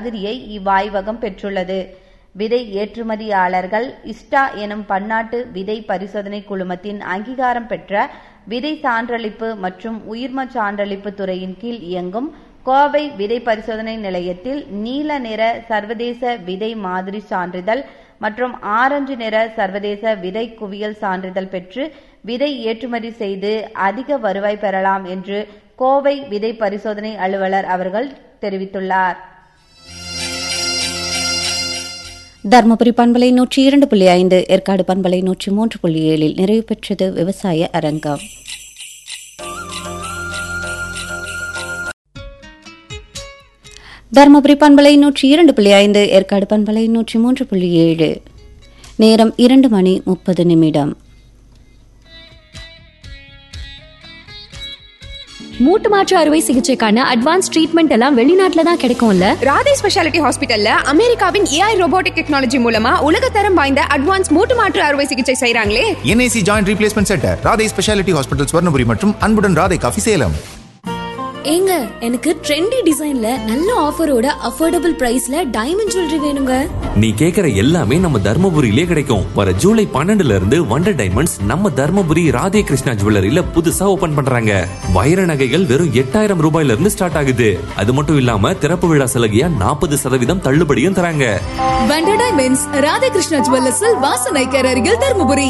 மாதிரியை இவ்வாய்வகம் பெற்றுள்ளது விதை ஏற்றுமதியாளர்கள் இஸ்டா எனும் பன்னாட்டு விதை பரிசோதனை குழுமத்தின் அங்கீகாரம் பெற்ற விதை சான்றளிப்பு மற்றும் உயிர்ம சான்றளிப்பு துறையின் கீழ் இயங்கும் கோவை விதை பரிசோதனை நிலையத்தில் நீல நிற சர்வதேச விதை மாதிரி சான்றிதழ் மற்றும் ஆரஞ்சு நிற சர்வதேச விதை குவியல் சான்றிதழ் பெற்று விதை ஏற்றுமதி செய்து அதிக வருவாய் பெறலாம் என்று கோவை விதை பரிசோதனை அலுவலர் அவர்கள் தெரிவித்துள்ளார் தருமபுரி பண்பலை நூற்றி இரண்டு புள்ளி ஐந்து ஏற்காடு பண்பலை நூற்றி மூன்று புள்ளி ஏழில் நிறைவு பெற்றது விவசாய அரங்கம் தருமபுரி பண்பலை நூற்றி இரண்டு புள்ளி ஐந்து ஏற்காடு பண்பலை நூற்றி மூன்று புள்ளி ஏழு நேரம் இரண்டு மணி முப்பது நிமிடம் மூட்டு மாற்று அறுவை சிகிச்சைக்கான அட்வான்ஸ் ட்ரீட்மெண்ட் எல்லாம் வெளிநாட்டுல தான் கிடைக்கும்ல ராதே ஸ்பெஷாலிட்டி ஹாஸ்பிட்டல்ல அமெரிக்காவின் ஏஐ ரோபோட்டிக் டெக்னாலஜி மூலமா உலகத்தரம் வாய்ந்த அட்வான்ஸ் மூட்டு மாற்று அறுவை சிகிச்சை செய்றாங்களே NIC joint replacement center Radhai specialty hospital Swarnapuri மற்றும் அன்புடன் ராதை காஃபி சேலம் ஏங்க எனக்கு ட்ரெண்டி டிசைன்ல நல்ல ஆஃபரோட அஃபோர்டபுள் பிரைஸ்ல டைமண்ட் ஜுவல்லரி வேணுங்க நீ கேக்குற எல்லாமே நம்ம தர்மபுரியிலே கிடைக்கும் வர ஜூலை பன்னெண்டுல இருந்து வண்டர் டைமண்ட்ஸ் நம்ம தர்மபுரி ராதே கிருஷ்ணா ஜுவல்லரியில புதுசா ஓபன் பண்றாங்க வைர நகைகள் வெறும் எட்டாயிரம் ரூபாயில இருந்து ஸ்டார்ட் ஆகுது அது மட்டும் இல்லாம திறப்பு விழா சலுகையா நாற்பது சதவீதம் தள்ளுபடியும் தராங்க வண்டர் டைமண்ட்ஸ் ராதாகிருஷ்ணா ஜுவல்லர்ஸில் வாசனைக்கர் அருகில் தருமபுரி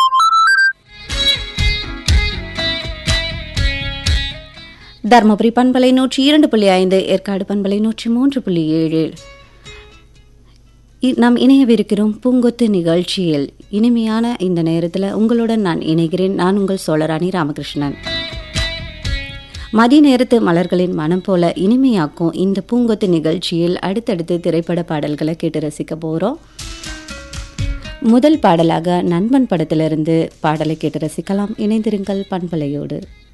தருமபுரி பண்பலை நூற்றி இரண்டு புள்ளி ஐந்து ஏற்காடு பண்பலை நூற்றி மூன்று புள்ளி ஏழு இ- நாம் இணையவிருக்கிறோம் பூங்கொத்து நிகழ்ச்சியில் இனிமையான இந்த நேரத்தில் உங்களுடன் நான் இணைகிறேன் நான் உங்கள் சோழராணி ராமகிருஷ்ணன் மதிய நேரத்து மலர்களின் மனம் போல இனிமையாக்கும் இந்த பூங்கொத்து நிகழ்ச்சியில் அடுத்தடுத்து திரைப்பட பாடல்களை கேட்டு ரசிக்க போகிறோம் முதல் பாடலாக நண்பன் படத்திலிருந்து பாடலை கேட்டு ரசிக்கலாம் இணைந்திருங்கள் பண்பலையோடு